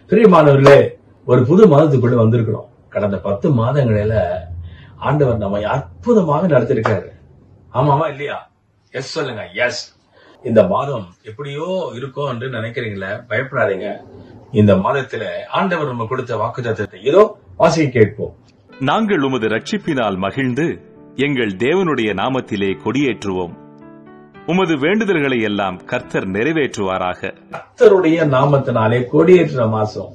பிரியமானவர்களே ஒரு புது மாதத்துக்குள்ள வந்திருக்கிறோம் கடந்த பத்து மாதங்களில ஆண்டவர் நம்மை அற்புதமாக நடத்திருக்காரு ஆமாமா இல்லையா எஸ் சொல்லுங்க எஸ் இந்த மாதம் எப்படியோ இருக்கும் என்று நினைக்கிறீங்களே பயப்படாதீங்க இந்த மாதத்துல ஆண்டவர் நம்ம கொடுத்த வாக்குத்தத்தத்தை ஏதோ வாசிக்க கேட்போம் நாங்கள் உமது ரட்சிப்பினால் மகிழ்ந்து எங்கள் தேவனுடைய நாமத்திலே கொடியேற்றுவோம் உமது வேண்டுதல்களை எல்லாம் கர்த்தர் நிறைவேற்றுவாராக கர்த்தருடைய நாமத்தினாலே கொடியேற்ற மாசம்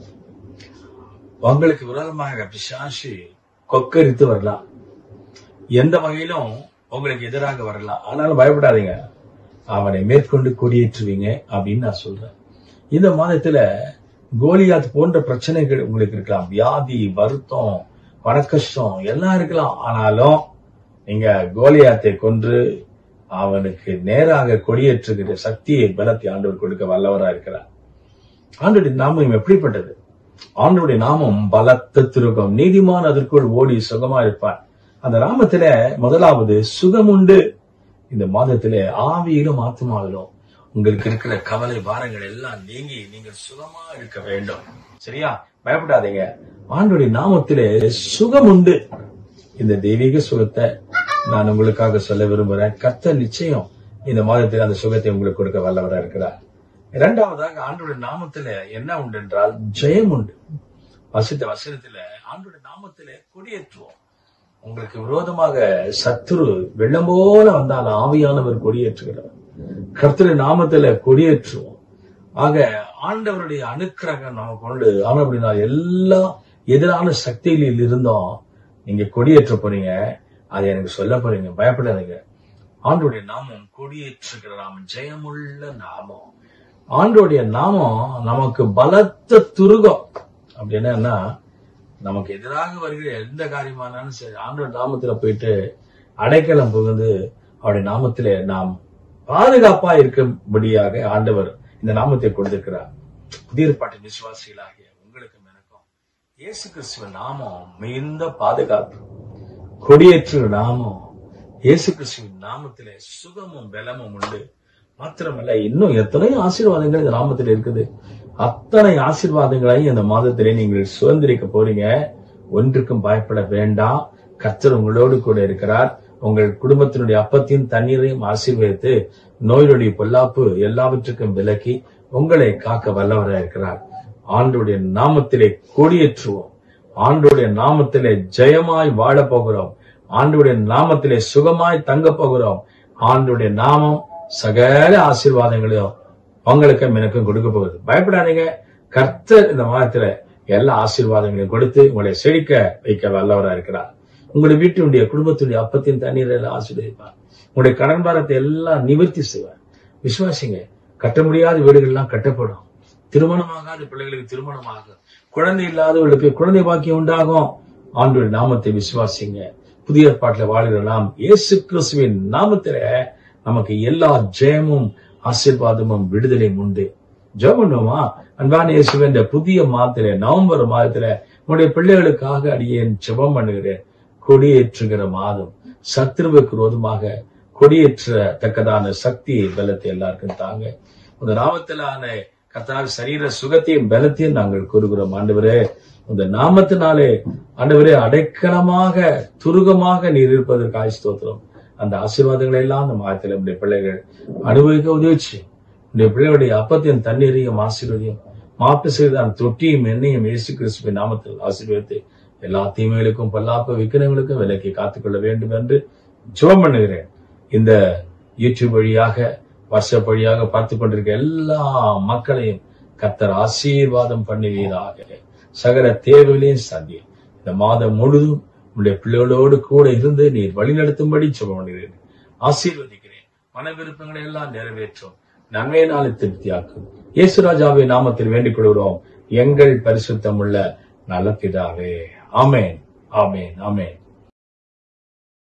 உங்களுக்கு விரோதமாக பிசாசு கொக்கரித்து வரலாம் எந்த வகையிலும் உங்களுக்கு எதிராக வரலாம் ஆனாலும் பயப்படாதீங்க அவனை மேற்கொண்டு கொடியேற்றுவீங்க அப்படின்னு நான் சொல்றேன் இந்த மாதத்துல கோலியாத் போன்ற பிரச்சனைகள் உங்களுக்கு இருக்கலாம் வியாதி வருத்தம் பணக்கஷ்டம் எல்லாம் இருக்கலாம் ஆனாலும் நீங்க கோலியாத்தை கொன்று அவனுக்கு நேராக கொடியேற்றுகிற சக்தியை பலத்தை ஆண்டவர் கொடுக்க வல்லவரா இருக்கிறார் ஆண்டுடைய நாமம் எப்படிப்பட்டது ஆண்டுடைய நாமம் பலத்த திருகம் நீதிமான் அதற்குள் ஓடி சுகமா இருப்பான் அந்த நாமத்தில முதலாவது சுகமுண்டு இந்த மாதத்திலே ஆவியிலும் ஆத்மாவிலும் உங்களுக்கு இருக்கிற கவலை பாரங்கள் எல்லாம் நீங்கி நீங்கள் சுகமா இருக்க வேண்டும் சரியா பயப்படாதீங்க ஆண்டுடைய நாமத்திலே சுகம் உண்டு இந்த தெய்வீக சுகத்தை நான் உங்களுக்காக சொல்ல விரும்புறேன் கர்த்தர் நிச்சயம் இந்த மாதத்தில் அந்த சுகத்தை உங்களுக்கு கொடுக்க வல்லவரா இருக்கிறார் இரண்டாவதாக ஆண்டுடைய நாமத்துல என்ன உண்டு என்றால் ஜெயம் உண்டு வசித்த வசனத்துல ஆண்டுடைய நாமத்திலே கொடியேற்றுவோம் உங்களுக்கு விரோதமாக சத்துரு வெள்ளம் போல வந்தால் ஆவியானவர் கொடியேற்றுகிறார் கர்த்தருடைய நாமத்துல கொடியேற்றுவோம் ஆக ஆண்டவருடைய அனுக்கிரகம் நமக்கு உண்டு ஆனா அப்படின்னா எல்லா எதிரான சக்திகளில் இருந்தோம் நீங்க கொடியேற்ற போறீங்க அதை எனக்கு சொல்ல போறீங்க பயப்படாதீங்க ஆண்டோடைய நாமம் கொடியேற்றுகிற நாமம் ஜெயமுள்ள நாமம் ஆண்டோடைய நாமம் நமக்கு பலத்த துருகம் அப்படின்னா நமக்கு எதிராக வருகிற எந்த காரியமானாலும் சரி ஆண்டோட நாமத்துல போயிட்டு அடைக்கலம் புகுந்து அவருடைய நாமத்திலே நாம் பாதுகாப்பா இருக்கும்படியாக ஆண்டவர் இந்த நாமத்தை கொடுத்திருக்கிறார் புதிய ஏற்பாட்டு விசுவாசிகளாகிய உங்களுக்கும் எனக்கும் இயேசு கிறிஸ்துவ நாமம் மிகுந்த பாதுகாப்பு கொடியேற்று நாமம் இயேசு கிறிஸ்துவின் நாமத்திலே சுகமும் பலமும் உண்டு மாத்திரமல்ல இன்னும் எத்தனையோ ஆசீர்வாதங்கள் இந்த நாமத்தில் இருக்குது அத்தனை ஆசீர்வாதங்களையும் இந்த மாதத்திலே நீங்கள் சுதந்திரிக்க போறீங்க ஒன்றுக்கும் பயப்பட வேண்டாம் கர்த்தர் உங்களோடு கூட இருக்கிறார் உங்கள் குடும்பத்தினுடைய அப்பத்தையும் தண்ணீரையும் ஆசீர்வதித்து நோயுடைய பொல்லாப்பு எல்லாவற்றுக்கும் விலக்கி உங்களை காக்க வல்லவராக இருக்கிறார் ஆண்டுடைய நாமத்திலே கொடியேற்றுவோம் ஆண்டுடைய நாமத்திலே ஜெயமாய் வாழ போகிறோம் ஆண்டுடைய நாமத்திலே சுகமாய் தங்க போகிறோம் ஆண்டுடைய நாமம் சகல ஆசீர்வாதங்களையும் உங்களுக்கும் எனக்கும் கொடுக்க போகுது பயப்படாதீங்க கர்த்தர் இந்த மாதத்துல எல்லா ஆசீர்வாதங்களையும் கொடுத்து உங்களை செழிக்க வைக்க வல்லவரா இருக்கிறார் உங்களுடைய வீட்டினுடைய குடும்பத்துடைய அப்பத்தின் தண்ணீரை எல்லாம் ஆசீர்வதிப்பார் உங்களுடைய கடன் பாரத்தை எல்லாம் நிவர்த்தி செய்வார் விசுவாசிங்க கட்ட முடியாத வீடுகள்லாம் கட்டப்படும் திருமணமாகாத பிள்ளைகளுக்கு திருமணமாகும் குழந்தை இல்லாதவர்களுக்கு குழந்தை பாக்கியம் உண்டாகும் ஆண்டோட நாமத்தை விசுவாசிங்க புதிய ஏற்பாட்டுல வாழ்கிற நாம் இயேசு கிறிஸ்துவின் நாமத்தில நமக்கு எல்லா ஜெயமும் ஆசீர்வாதமும் விடுதலையும் உண்டு ஜெபம் பண்ணுவோமா அன்பான இயேசுவே இந்த புதிய மாதத்தில நவம்பர் மாதத்துல உங்களுடைய பிள்ளைகளுக்காக அடியேன் ஜெபம் பண்ணுகிறேன் கொடியேற்றுகிற மாதம் சத்ருவுக்கு விரோதமாக கொடியேற்றத்தக்கதான சக்தி பலத்தை எல்லாருக்கும் தாங்க உங்க நாமத்திலான கத்தால் சரீர சுகத்தையும் பலத்தையும் நாங்கள் கூறுகிறோம் ஆண்டவரே உங்க நாமத்தினாலே ஆண்டவரே அடைக்கலமாக துருகமாக நீர் இருப்பதற்கு ஸ்தோத்திரம் அந்த ஆசீர்வாதங்களை எல்லாம் அந்த மாதத்தில் நம்முடைய பிள்ளைகள் அனுபவிக்க உதவிச்சு உடைய பிள்ளைகளுடைய அப்பத்தையும் தண்ணீரையும் ஆசீர்வதியும் மாப்பு செய்தான் தொட்டியும் எண்ணெயும் இயேசு கிறிஸ்துவின் நாமத்தில் ஆசீர்வதித்து எல்லா தீமைகளுக்கும் பல்லாப்ப விக்கிரங்களுக்கும் விலக்கி காத்துக்கொள்ள வேண்டும் என்று ஜெபம் பண்ணுகிறேன் இந்த யூடியூப் வழியாக வாட்ஸ்அப் வழியாக பார்த்து கொண்டிருக்க எல்லா மக்களையும் கத்தர் ஆசீர்வாதம் பண்ணுவீராக சகல தேவைகளையும் சந்தி இந்த மாதம் முழுதும் உங்களுடைய பிள்ளைகளோடு கூட இருந்து நீர் வழிநடத்தும்படி ஜெபம் பண்ணுகிறேன் ஆசீர்வதிக்கிறேன் மன விருப்பங்களை எல்லாம் நிறைவேற்றும் நன்மையினாலே திருப்தியாக்கும் இயேசுராஜாவின் நாமத்தில் வேண்டிக் கொள்கிறோம் எங்கள் பரிசுத்தமுள்ள நல்ல பிதாவே ஆமேன் ஆமேன் ஆமேன்